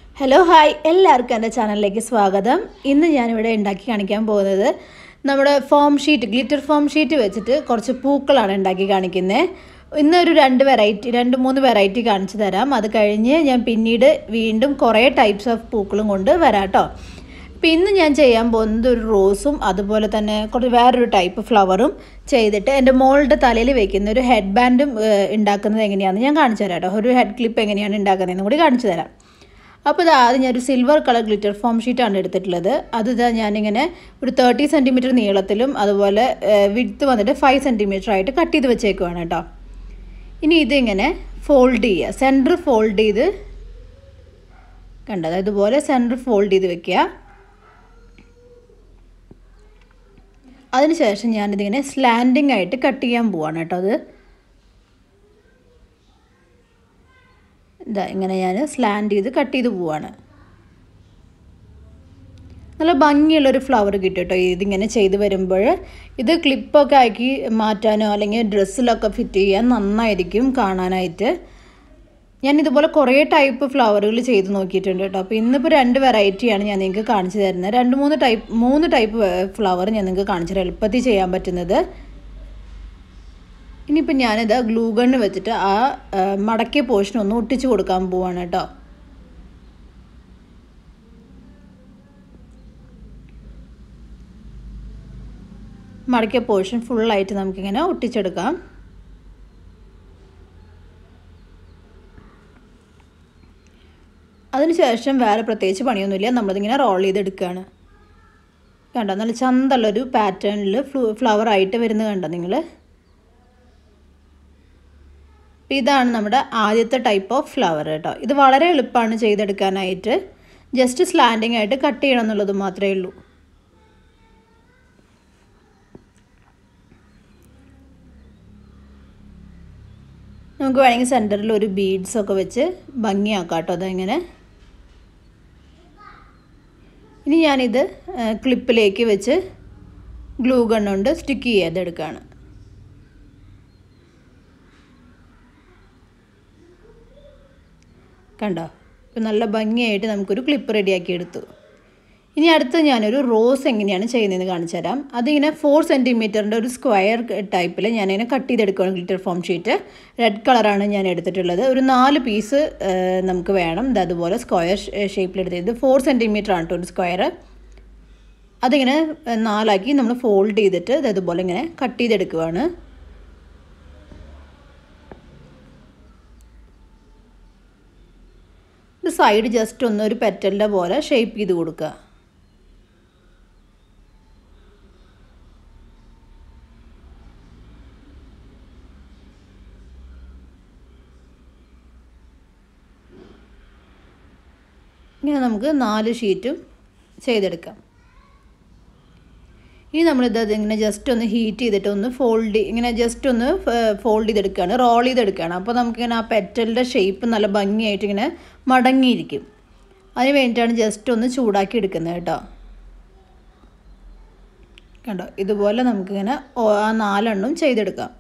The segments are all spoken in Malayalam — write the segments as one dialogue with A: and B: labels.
A: ഹലോ ഹായ് എല്ലാവർക്കും എൻ്റെ ചാനലിലേക്ക് സ്വാഗതം ഇന്ന് ഞാനിവിടെ ഉണ്ടാക്കി കാണിക്കാൻ പോകുന്നത് നമ്മുടെ foam sheet glitter foam sheet വെച്ചിട്ട് കുറച്ച് പൂക്കളാണ് ഉണ്ടാക്കി കാണിക്കുന്നത് ഇന്നൊരു രണ്ട് വെറൈറ്റി രണ്ട് മൂന്ന് വെറൈറ്റി കാണിച്ചു തരാം അത് കഴിഞ്ഞ് ഞാൻ പിന്നീട് വീണ്ടും കുറേ ടൈപ്സ് ഓഫ് പൂക്കളും കൊണ്ട് വരാം കേട്ടോ അപ്പോൾ ഇന്ന് ഞാൻ ചെയ്യാൻ പോകുന്നത് ഒരു റോസും അതുപോലെ തന്നെ കുറച്ച് വേറൊരു ടൈപ്പ് ഫ്ലവറും ചെയ്തിട്ട് എൻ്റെ മോളുടെ തലയിൽ വെക്കുന്ന ഒരു ഹെഡ് ബാൻഡും ഉണ്ടാക്കുന്നത് എങ്ങനെയാണെന്ന് ഞാൻ കാണിച്ചു തരാം കേട്ടോ ഒരു ഹെഡ് ക്ലിപ്പ് എങ്ങനെയാണ് ഉണ്ടാക്കുന്നതെന്നും കൂടി കാണിച്ചു തരാം അപ്പോൾ ഇത് ആദ്യം ഞാനൊരു സിൽവർ കളർ ഗ്ലിറ്റർ ഫോം ഷീറ്റാണ് എടുത്തിട്ടുള്ളത് അത് ഇതാ ഞാനിങ്ങനെ ഒരു തേർട്ടി സെൻറ്റിമീറ്റർ നീളത്തിലും അതുപോലെ വിഡ്ത്ത് വന്നിട്ട് ഫൈവ് സെൻറ്റിമീറ്റർ ആയിട്ട് കട്ട് ചെയ്ത് വെച്ചേക്കുവാണ് കേട്ടോ ഇനി ഇതിങ്ങനെ ഫോൾഡ് ചെയ്യുക സെൻറ്റർ ഫോൾഡ് ചെയ്ത് കണ്ടത് ഇതുപോലെ സെൻറ്റർ ഫോൾഡ് ചെയ്ത് വെക്കുക അതിനുശേഷം ഞാനിതിങ്ങനെ സ്ലാൻഡിങ് ആയിട്ട് കട്ട് ചെയ്യാൻ പോവാണ് കേട്ടോ അത് ഇതാ ഇങ്ങനെ ഞാൻ സ്ലാൻഡ് ചെയ്ത് കട്ട് ചെയ്ത് പോവാണ് നല്ല ഭംഗിയുള്ളൊരു ഫ്ലവർ കിട്ടും കേട്ടോ ഇതിങ്ങനെ ചെയ്ത് വരുമ്പോൾ ഇത് ക്ലിപ്പൊക്കെ ആക്കി മാറ്റാനോ അല്ലെങ്കിൽ ഡ്രസ്സിലൊക്കെ ഫിറ്റ് ചെയ്യാൻ നന്നായിരിക്കും കാണാനായിട്ട് ഞാൻ ഇതുപോലെ കുറേ ടൈപ്പ് ഫ്ലവറുകൾ ചെയ്ത് നോക്കിയിട്ടുണ്ട് കേട്ടോ അപ്പോൾ ഇന്നിപ്പോൾ രണ്ട് വെറൈറ്റിയാണ് ഞാൻ നിങ്ങൾക്ക് കാണിച്ചു തരുന്നത് രണ്ട് മൂന്ന് ടൈപ്പ് മൂന്ന് ടൈപ്പ് ഫ്ലവർ ഞാൻ നിങ്ങൾക്ക് കാണിച്ചു തരാം എളുപ്പത്തിൽ ചെയ്യാൻ പറ്റുന്നത് ഇനിയിപ്പോൾ ഞാനിത് ഗ്ലൂ ഗണ്ണ് വെച്ചിട്ട് ആ മടക്കിയ പോർഷൻ ഒന്ന് ഒട്ടിച്ച് കൊടുക്കാൻ പോവാണ് കേട്ടോ മടക്കിയ പോർഷൻ ഫുള്ളായിട്ട് നമുക്കിങ്ങനെ ഒട്ടിച്ചെടുക്കാം അതിനുശേഷം വേറെ പ്രത്യേകിച്ച് പണിയൊന്നുമില്ല നമ്മളിതിങ്ങനെ റോൾ ചെയ്തെടുക്കുകയാണ് കണ്ടോ നല്ല ചന്തള്ളൊരു പാറ്റേണിൽ ഫ്ലൂ ഫ്ലവർ ആയിട്ട് വരുന്നത് കണ്ടോ നിങ്ങൾ ഇതാണ് നമ്മുടെ ആദ്യത്തെ ടൈപ്പ് ഓഫ് ഫ്ലവർ കേട്ടോ ഇത് വളരെ എളുപ്പമാണ് ചെയ്തെടുക്കാനായിട്ട് ജസ്റ്റ് സ്ലാൻഡിങ് ആയിട്ട് കട്ട് ചെയ്യണം എന്നുള്ളത് മാത്രമേ ഉള്ളൂ നമുക്ക് വേണമെങ്കിൽ സെൻറ്ററിൽ ഒരു ബീഡ്സ് ഒക്കെ വെച്ച് ഭംഗിയാക്കാം കേട്ടോ അതെങ്ങനെ ഇനി ഞാനിത് ക്ലിപ്പിലേക്ക് വെച്ച് ഗ്ലൂ ഗണ്ണുകൊണ്ട് സ്റ്റിക്ക് ചെയ്തെടുക്കുകയാണ് കണ്ടോ ഇപ്പം നല്ല ഭംഗിയായിട്ട് നമുക്കൊരു ക്ലിപ്പ് റെഡിയാക്കി എടുത്തു ഇനി അടുത്ത് ഞാനൊരു റോസ് എങ്ങനെയാണ് ചെയ്യുന്നതെന്ന് കാണിച്ചു തരാം അതിങ്ങനെ ഫോർ സെൻറ്റിമീറ്ററിൻ്റെ ഒരു സ്ക്വയർ ടൈപ്പിൽ ഞാനിങ്ങനെ കട്ട് ചെയ്തെടുക്കുകയാണ് ഗ്ലിറ്റർ ഫോം ഷീറ്റ് റെഡ് കളറാണ് ഞാൻ എടുത്തിട്ടുള്ളത് ഒരു നാല് പീസ് നമുക്ക് വേണം ഇത് അതുപോലെ സ്ക്വയർ ഷേപ്പിലെടുത്ത് ഇത് ഫോർ സെൻറ്റിമീറ്റർ ആണ് കേട്ടോ ഒരു സ്ക്വയർ അതിങ്ങനെ നാലാക്കി നമ്മൾ ഫോൾഡ് ചെയ്തിട്ട് ഇത് അതുപോലെ ഇങ്ങനെ കട്ട് ചെയ്തെടുക്കുകയാണ് ഇത് സൈഡ് ജസ്റ്റ് ഒന്ന് ഒരു പെറ്റലിൻ്റെ പോലെ ഷേപ്പ് ചെയ്ത് കൊടുക്കുക ഇങ്ങനെ നമുക്ക് നാല് ഷീറ്റും ചെയ്തെടുക്കാം ഇനി നമ്മളിത് ഇങ്ങനെ ജസ്റ്റ് ഒന്ന് ഹീറ്റ് ചെയ്തിട്ട് ഒന്ന് ഫോൾഡ് ഇങ്ങനെ ജസ്റ്റ് ഒന്ന് ഫോൾഡ് ചെയ്തെടുക്കുകയാണ് റോൾ ചെയ്തെടുക്കുകയാണ് അപ്പോൾ നമുക്കിങ്ങനെ ആ പെറ്റലിൻ്റെ ഷേപ്പ് നല്ല ഭംഗിയായിട്ട് ഇങ്ങനെ മടങ്ങിയിരിക്കും അതിന് വേണ്ടിയിട്ടാണ് ജസ്റ്റ് ഒന്ന് ചൂടാക്കി എടുക്കുന്നത് കേട്ടോ കണ്ടോ ഇതുപോലെ നമുക്കിങ്ങനെ ആ നാലെണ്ണം ചെയ്തെടുക്കാം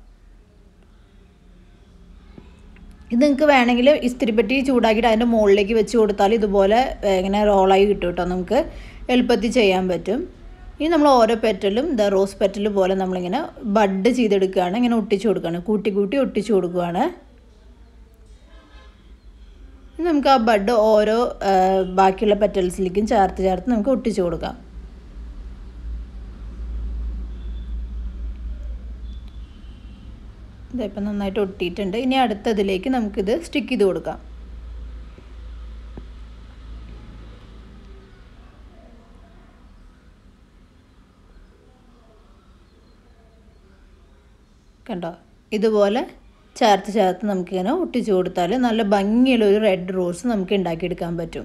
A: ഇത് നിങ്ങൾക്ക് വേണമെങ്കിൽ ഇസ്തിരിപ്പെട്ടി ചൂടാക്കിയിട്ട് അതിൻ്റെ മുകളിലേക്ക് വെച്ച് കൊടുത്താൽ ഇതുപോലെ ഇങ്ങനെ റോളായി കിട്ടും കേട്ടോ നമുക്ക് എളുപ്പത്തിൽ ചെയ്യാൻ പറ്റും ഇനി നമ്മൾ ഓരോ പെറ്റലും ദ റോസ് പെറ്റൽ പോലെ നമ്മളിങ്ങനെ ബഡ് ചെയ്തെടുക്കുകയാണ് ഇങ്ങനെ ഒട്ടിച്ചു കൊടുക്കുകയാണ് കൂട്ടി കൂട്ടി ഒട്ടിച്ചു കൊടുക്കുകയാണ് നമുക്ക് ആ ബഡ് ഓരോ ബാക്കിയുള്ള പെറ്റൽസിലേക്കും ചേർത്ത് ചേർത്ത് നമുക്ക് ഒട്ടിച്ചു കൊടുക്കാം ഇതിപ്പോൾ നന്നായിട്ട് ഒട്ടിയിട്ടുണ്ട് ഇനി അടുത്തതിലേക്ക് നമുക്കിത് സ്റ്റിക്ക് ചെയ്ത് കൊടുക്കാം കണ്ടോ ഇതുപോലെ ചേർത്ത് ചേർത്ത് നമുക്കിങ്ങനെ ഒട്ടിച്ചു കൊടുത്താൽ നല്ല ഭംഗിയുള്ള ഒരു റെഡ് റോസ് നമുക്ക് ഉണ്ടാക്കിയെടുക്കാൻ പറ്റും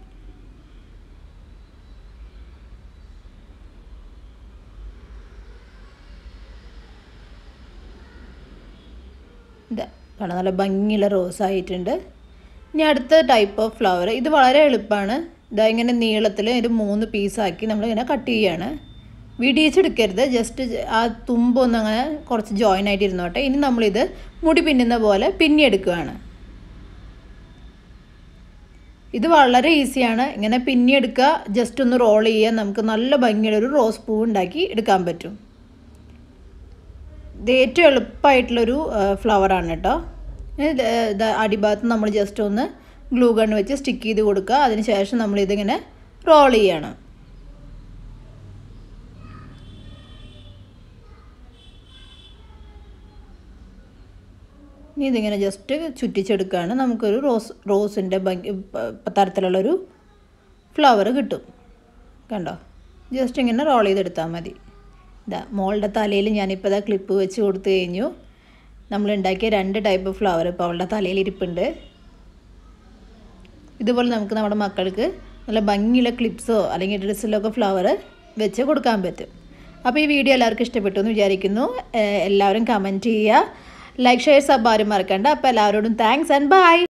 A: ഇതാ കാണാൻ നല്ല ഭംഗിയുള്ള റോസ് ആയിട്ടുണ്ട് ഇനി അടുത്ത ടൈപ്പ് ഓഫ് ഫ്ലവർ ഇത് വളരെ എളുപ്പമാണ് ഇതാ ഇങ്ങനെ നീളത്തിൽ ഇത് മൂന്ന് പീസാക്കി നമ്മളിങ്ങനെ കട്ട് ചെയ്യുകയാണ് വിടിയിച്ചെടുക്കരുത് ജസ്റ്റ് ആ തുമ്പൊന്ന് അങ്ങനെ കുറച്ച് ജോയിൻ ആയിട്ട് ഇരുന്നോട്ടെ ഇനി നമ്മളിത് മുടി പിന്നുന്ന പോലെ പിന്നിയെടുക്കുകയാണ് ഇത് വളരെ ഈസിയാണ് ഇങ്ങനെ പിന്നിയെടുക്കുക ജസ്റ്റ് ഒന്ന് റോൾ ചെയ്യുക നമുക്ക് നല്ല ഭംഗിയുള്ള ഒരു റോസ് പൂ ഉണ്ടാക്കി എടുക്കാൻ പറ്റും ഇത് ഏറ്റവും എളുപ്പമായിട്ടുള്ളൊരു ഫ്ലവറാണ് കേട്ടോ ഇത് ഇത് അടിഭാഗത്ത് നമ്മൾ ജസ്റ്റ് ഒന്ന് ഗ്ലൂ ഗൺ വെച്ച് സ്റ്റിക്ക് ചെയ്ത് കൊടുക്കുക അതിനുശേഷം നമ്മൾ ഇതിങ്ങനെ റോൾ ചെയ്യണം ഇനി ഇതിങ്ങനെ ജസ്റ്റ് ചുറ്റിച്ചെടുക്കുകയാണ് നമുക്കൊരു റോസ് റോസിൻ്റെ ഭംഗി തരത്തിലുള്ളൊരു ഫ്ലവർ കിട്ടും കണ്ടോ ജസ്റ്റ് ഇങ്ങനെ റോൾ ചെയ്തെടുത്താൽ മതി ഇതാ മോളുടെ തലയിൽ ഞാനിപ്പോൾ ഇതാ ക്ലിപ്പ് വെച്ച് കൊടുത്തു കഴിഞ്ഞു നമ്മൾ ഉണ്ടാക്കിയ രണ്ട് ടൈപ്പ് ഫ്ലവർ ഇപ്പോൾ അവളുടെ തലയിൽ ഇരിപ്പുണ്ട് ഇതുപോലെ നമുക്ക് നമ്മുടെ മക്കൾക്ക് നല്ല ഭംഗിയുള്ള ക്ലിപ്സോ അല്ലെങ്കിൽ ഡ്രസ്സിലൊക്കെ ഫ്ലവർ വെച്ച് കൊടുക്കാൻ പറ്റും അപ്പോൾ ഈ വീഡിയോ എല്ലാവർക്കും ഇഷ്ടപ്പെട്ടു എന്ന് വിചാരിക്കുന്നു എല്ലാവരും കമൻറ്റ് ചെയ്യുക ലൈക്ക് ഷെയർ സബ് ആരും മറക്കണ്ട അപ്പോൾ എല്ലാവരോടും താങ്ക്സ് ആൻഡ് ബൈ